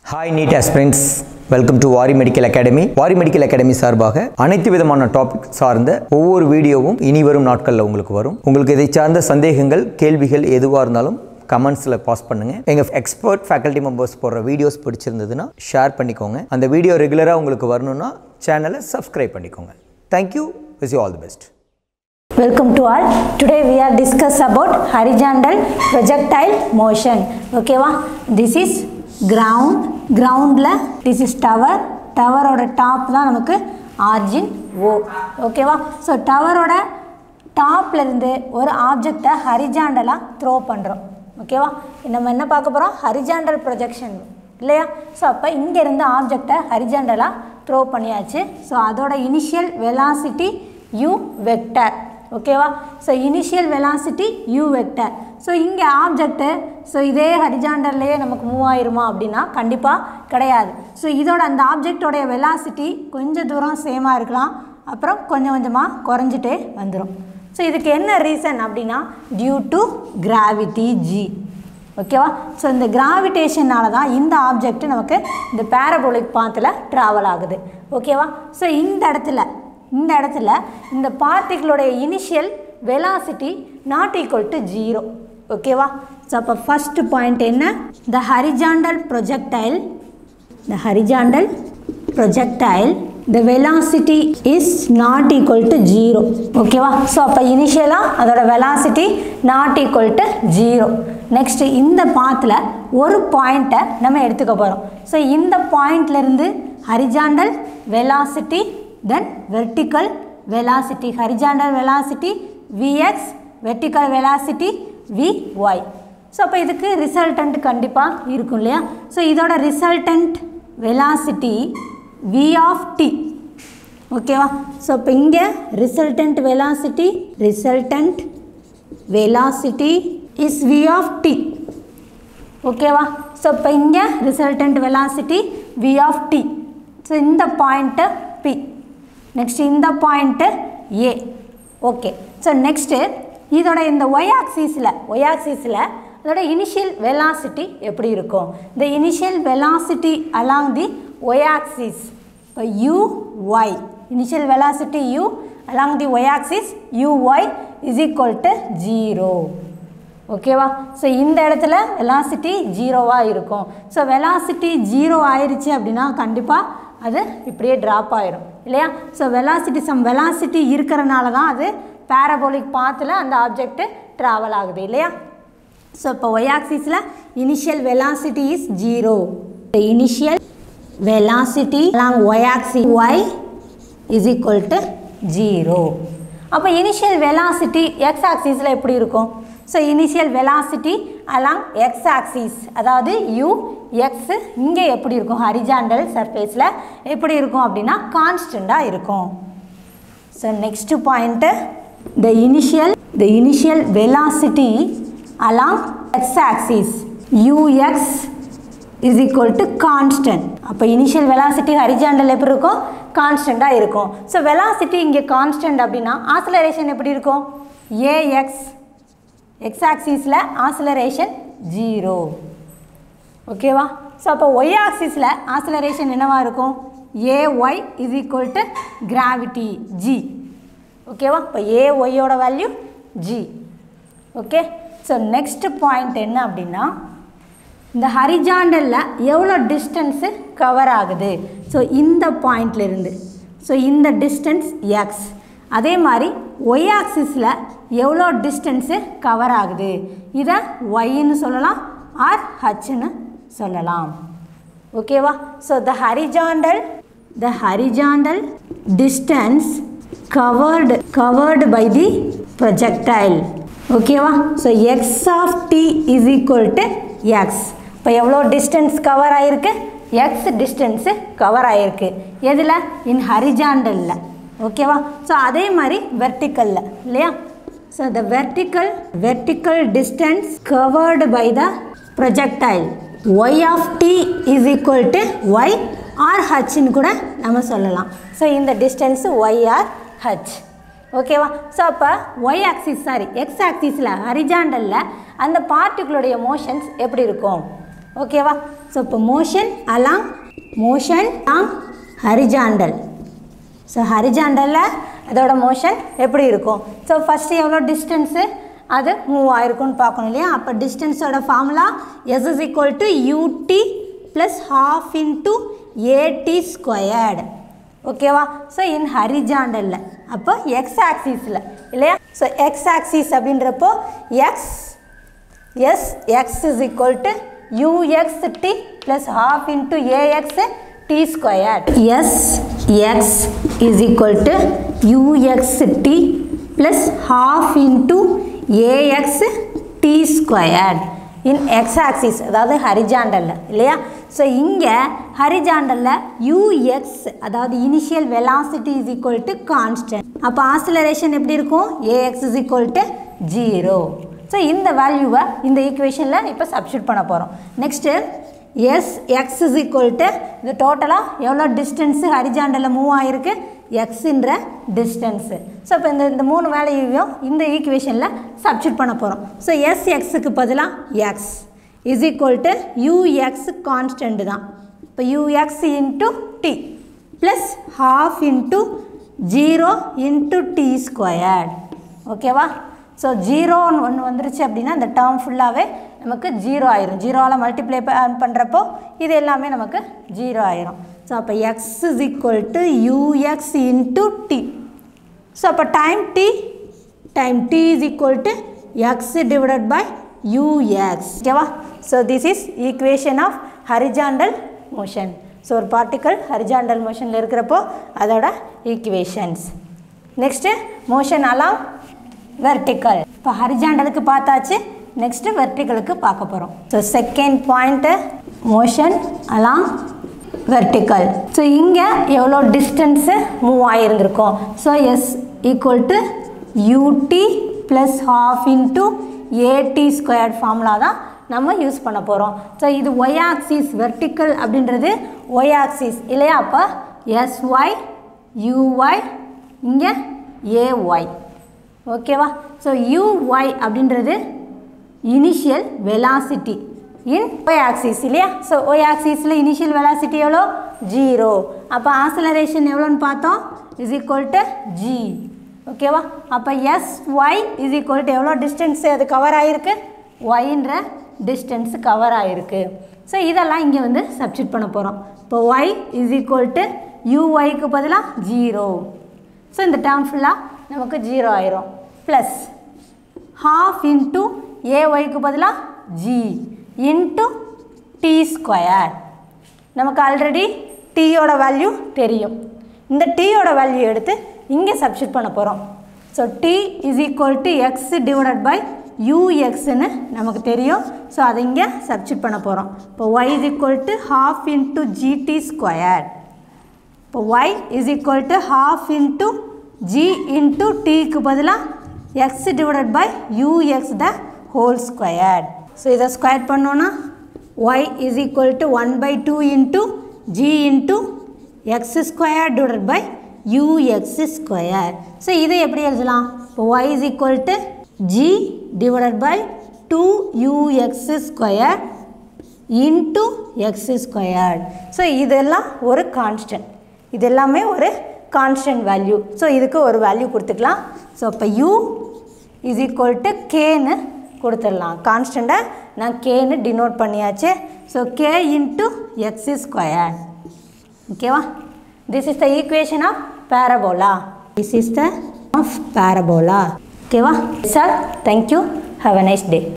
Hi NEET aspirants welcome to Vaari medical academy Vaari medical academy சார்பாக அனைத்து விதமான டாபிக் சார்ந்த ஒவ்வொரு வீடியோவும் இனி வரும் நாட்களில் உங்களுக்கு வரும் உங்களுக்கு இதை சார்ந்த சந்தேகங்கள் கேள்விகள் எதுவாக இருந்தாலும் கமெண்ட்ஸில் பாஸ் பண்ணுங்க எங்கள் எக்ஸ்பர்ட் ஃபேக்கல்ட்டி மெம்பர்ஸ் போடுற வீடியோஸ் பிடிச்சிருந்ததுன்னா ஷேர் பண்ணிக்கோங்க அந்த வீடியோ ரெகுலராக உங்களுக்கு வரணும்னா சேனலை சப்ஸ்கிரைப் பண்ணிக்கோங்க thank you wish you all the best Welcome to all. Today we are discuss about horizontal projectile motion. ஓகேவா this is ground groundல this is tower டவரோட டாப் தான் நமக்கு ஆர்ஜின் ஓ ஓகேவா ஸோ டவரோட டாப்ல இருந்து ஒரு ஆப்ஜெக்டை ஹரிஜாண்டலாக த்ரோ பண்ணுறோம் ஓகேவா நம்ம என்ன பார்க்க போகிறோம் ஹரிஜாண்டல் ப்ரொஜெக்ஷன் இல்லையா ஸோ அப்போ இங்கேருந்து ஆப்ஜெக்டை ஹரிஜாண்டலாக த்ரோ பண்ணியாச்சு ஸோ அதோட இனிஷியல் வெலாசிட்டி u வெக்டர் ஓகேவா so initial velocity u vector so இங்கே ஆப்ஜெக்ட்டு ஸோ இதே ஹரிஜாண்டல்லையே நமக்கு மூவ் ஆயிருமா அப்படின்னா கண்டிப்பாக கிடையாது ஸோ இதோட அந்த ஆப்ஜெக்டோடைய வெலாசிட்டி கொஞ்சம் தூரம் சேமாக இருக்கலாம் அப்புறம் கொஞ்சம் கொஞ்சமாக குறைஞ்சிட்டே வந்துடும் ஸோ இதுக்கு என்ன ரீசன் அப்படின்னா டியூ டு கிராவிட்டி ஜி ஓகேவா ஸோ இந்த கிராவிடேஷனால தான் இந்த ஆப்ஜெக்ட் நமக்கு இந்த பேரபோலிக் பாத்தில் ட்ராவல் ஆகுது ஓகேவா ஸோ இந்த இடத்துல இந்த இடத்துல இந்த பார்ட்டிகளுடைய initial velocity not equal to zero ஓகேவா ஸோ அப்போ ஃபஸ்ட்டு பாயிண்ட் என்ன the horizontal projectile the horizontal projectile the velocity is not equal to 0 ஓகேவா ஸோ அப்போ இனிஷியலாக அதோட velocity not equal to 0 next இந்த பாத்தில் ஒரு பாயிண்ட்டை நம்ம எடுத்துக்க போகிறோம் ஸோ இந்த பாயிண்ட்லேருந்து horizontal velocity then vertical velocity horizontal velocity vx vertical velocity vy so அப்போ இதுக்கு ரிசல்டன்ட் கண்டிப்பாக இருக்கும் இல்லையா ஸோ இதோட resultant velocity v of t ஓகேவா ஸோ இப்போ இங்கே resultant velocity resultant velocity is v of t ஓகேவா ஸோ இப்போ இங்கே resultant velocity v of t so இந்த பாயிண்ட்டு p நெக்ஸ்ட் இந்த point a okay so next இதோட இந்த ஒய் ஆக்சிஸில் ஒய் ஆக்சிஸில் அதோட இனிஷியல் வெலாசிட்டி எப்படி இருக்கும் இந்த initial velocity along the y axis இப்போ u y initial velocity u along the y axis u y is equal to zero ஓகேவா so இந்த இடத்துல வெலாசிட்டி ஜீரோவாக இருக்கும் ஸோ வெலாசிட்டி ஜீரோ ஆயிருச்சு அப்படின்னா கண்டிப்பாக அது இப்படியே ட்ராப் ஆயிரும் இல்லையா ஸோ வெலாசிட்டி சம் வெலாசிட்டி இருக்கிறனால தான் அது பேரபோலிக் பாத்தில் அந்த ஆப்ஜெக்ட் ட்ராவல் ஆகுது இல்லையா ஸோ இப்போ ஒய் ஆக்சிஸில் initial velocity is zero the initial velocity along y axis y is equal to zero அப்போ இனிஷியல் வெலாசிட்டி எக்ஸ் ஆக்சிஸில் எப்படி இருக்கும் so initial velocity along x axis அதாவது யூ எக்ஸ் இங்கே எப்படி இருக்கும் ஹரிஜாண்டல் சர்ஃபேஸில் எப்படி இருக்கும் அப்படின்னா கான்ஸ்டண்ட்டாக இருக்கும் so next point the initial the initial velocity along x axis u x is equal to constant அப்போ இனிஷியல் வெலாசிட்டி ஹரிஜாண்டல் எப்படி இருக்கும் கான்ஸ்டண்ட்டாக இருக்கும் ஸோ வெலாசிட்டி இங்கே கான்ஸ்டன்ட் அப்படின்னா ஆசிலரேஷன் எப்படி இருக்கும் ஏஎக்ஸ் எக்ஸ் ஆக்சிஸில் ஆசிலரேஷன் ஜீரோ ஓகேவா ஸோ அப்போ ஒய் ஆக்சிஸில் ஆசிலரேஷன் என்னவாக இருக்கும் a y is equal to gravity G ஓகேவா இப்போ ஏ ஒய்யோட value g okay so next point என்ன அப்படின்னா இந்த ஹரிஜாண்டலில் எவ்வளோ டிஸ்டன்ஸு கவர் ஆகுது ஸோ இந்த பாயிண்ட்லேருந்து ஸோ இந்த டிஸ்டன்ஸ் எக்ஸ் அதே மாதிரி ஒய் ஆக்சிஸில் எவ்வளோ டிஸ்டன்ஸு கவர் ஆகுது இதை ஒய்ன்னு சொல்லலாம் ஆர் ஹச்னு சொல்லலாம் ஓகேவா so the horizontal the horizontal distance covered covered by the projectile ஓகேவா so x of t is equal to x இப்போ எவ்வளோ டிஸ்டன்ஸ் கவர் ஆகிருக்கு எக்ஸ் டிஸ்டன்ஸு கவர் ஆகிருக்கு எதில் இன் ஹரிஜாண்டலில் ஓகேவா ஸோ அதே மாதிரி வெர்டிக்கலில் இல்லையா so the vertical vertical distance covered by the projectile y of t is equal to y or ஹச்னு கூட நம்ம சொல்லலாம் ஸோ இந்த டிஸ்டன்ஸு ஒய் ஆர் ஹச் ஓகேவா ஸோ அப்போ ஒய் ஆக்சிஸ் சாரி எக்ஸ் ஆக்சிஸில் ஹரிஜாண்டலில் அந்த பார்ட்டிகளுடைய மோஷன்ஸ் எப்படி இருக்கும் ஓகேவா ஸோ இப்போ motion along motion along horizontal so ஹரிஜாண்டலில் அதோட மோஷன் எப்படி இருக்கும் ஸோ ஃபஸ்ட்டு எவ்வளோ டிஸ்டன்ஸு அது மூவ் ஆயிருக்கும்னு பார்க்கணும் இல்லையா அப்போ டிஸ்டன்ஸோட formula s is equal to u t plus half into a t squared ஓகேவா ஸோ இன் ஹரிஜாண்டலில் அப்போ எக்ஸ் ஆக்சிஸில் இல்லையா ஸோ எக்ஸ் ஆக்சிஸ் அப்படின்றப்போ x s x is equal to u x t plus half into a x t square s x is equal to u x t plus half into a x t square in x axis அதாவது ஹரிஜாண்டலில் இல்லையா so இங்கே ஹரிஜாண்டலில் u x அதாவது initial velocity is equal to constant அப்போ acceleration எப்படி இருக்கும் a x is equal to zero so இந்த வேல்யூவை இந்த ஈக்குவேஷனில் இப்போ சப்ஸ்டியூட் பண்ண போகிறோம் next s x is equal to இது டோட்டலாக எவ்வளோ டிஸ்டன்ஸு ஹரிஜாண்டலில் மூவ் ஆகிருக்கு எக்ஸுன்ற டிஸ்டன்ஸு ஸோ இப்போ இந்த இந்த மூணு வேலையையும் இந்த ஈக்குவேஷனில் சப்ஸ்டியூட் பண்ண போகிறோம் ஸோ எஸ் எக்ஸுக்கு பதிலாக x is equal to u x constant தான் இப்போ u x into t plus half into zero into t squared ஓகேவா ஸோ ஜீரோன்னு ஒன்று வந்துருச்சு அப்படின்னா இந்த டேர்ம் ஃபுல்லாகவே நமக்கு ஜீரோ ஆயிரும் ஜீரோவில் மல்டிப்ளை பண்ணுறப்போ இது எல்லாமே நமக்கு ஜீரோ ஆயிரும் ஸோ அப்போ x is equal to u x into t so அப்போ time t time t is equal to x divided by u x ஓகேவா so this is equation of horizontal motion so ஒரு பார்ட்டிக்கல் ஹரிஜாண்டல் மோஷனில் இருக்கிறப்போ அதோட equations next motion along vertical இப்போ ஹரிஜாண்டலுக்கு பார்த்தாச்சு next வெர்டிக்கலுக்கு பார்க்க போகிறோம் so second point motion along vertical so இங்கே எவ்வளோ டிஸ்டன்ஸு மூவ் ஆகியிருந்திருக்கும் so s equal to u t plus half into a t squared formula தான் நம்ம யூஸ் பண்ண போகிறோம் ஸோ இது ஒய் ஆக்சிஸ் வெர்டிக்கல் அப்படின்றது ஒய் ஆக்சிஸ் இல்லையா அப்போ எஸ்ஒய் யூஒய் இங்கே ஏஒய் ஓகேவா ஸோ யூஒய் அப்படின்றது initial velocity in y axis இல்லையா ஸோ ஒய் ஆக்சிஸில் இனிஷியல் வெலாசிட்டி எவ்வளோ ஜீரோ அப்போ ஆசலரேஷன் எவ்வளோன்னு பார்த்தோம் இஸ் ஈக்குவல் டு ஜி ஓகேவா அப்போ s y is equal to எவ்வளோ டிஸ்டன்ஸ் அது கவர் ஆகிருக்கு ஒய்ன்ற டிஸ்டன்ஸ் கவர் ஆகிருக்கு ஸோ இதெல்லாம் இங்கே வந்து சப்ஸ்டியூட் பண்ண போகிறோம் இப்போ ஒய் இஸ் ஈக்குவல் டு யூஒய்க்கு பதிலாக ஜீரோ ஸோ இந்த டேர்ம் ஃபுல்லாக நமக்கு ஜீரோ ஆயிரும் ப்ளஸ் ஹாஃப் இன்ட்டு ஏஒய்க்கு பதிலாக ஜி இன்ட்டு டி ஸ்கொயர் நமக்கு ஆல்ரெடி டீயோட வேல்யூ தெரியும் இந்த டீயோட வேல்யூ எடுத்து இங்கே சப்ஸ்டியூட் பண்ண போகிறோம் so t is equal to x divided by யூஎக்ஸ்னு நமக்கு தெரியும் ஸோ அதை இங்கே சப்ஸ்டியூட் பண்ண போகிறோம் இப்போ y is equal to half into g t square இப்போ y is equal to half into g into டிக்கு பதிலாக x divided by u x the whole square so இதை ஸ்கொயர் பண்ணோன்னா Y is equal to one by two into g into x square divided by u x square so இதை எப்படி எழுதலாம் இப்போ y is equal to g divided by two u x square into x squared so இதெல்லாம் ஒரு constant இது எல்லாமே ஒரு constant value so இதுக்கு ஒரு வேல்யூ கொடுத்துக்கலாம் ஸோ இப்போ யூ இஸ் ஈக்குவல் டு கேன்னு கொடுத்துடலாம் கான்ஸ்டண்ட்டை நான் கேன்னு டினோட் பண்ணியாச்சு so k into x square ஓகேவா this is the equation of parabola this is the of parabola ஓகேவா sir thank you have a nice day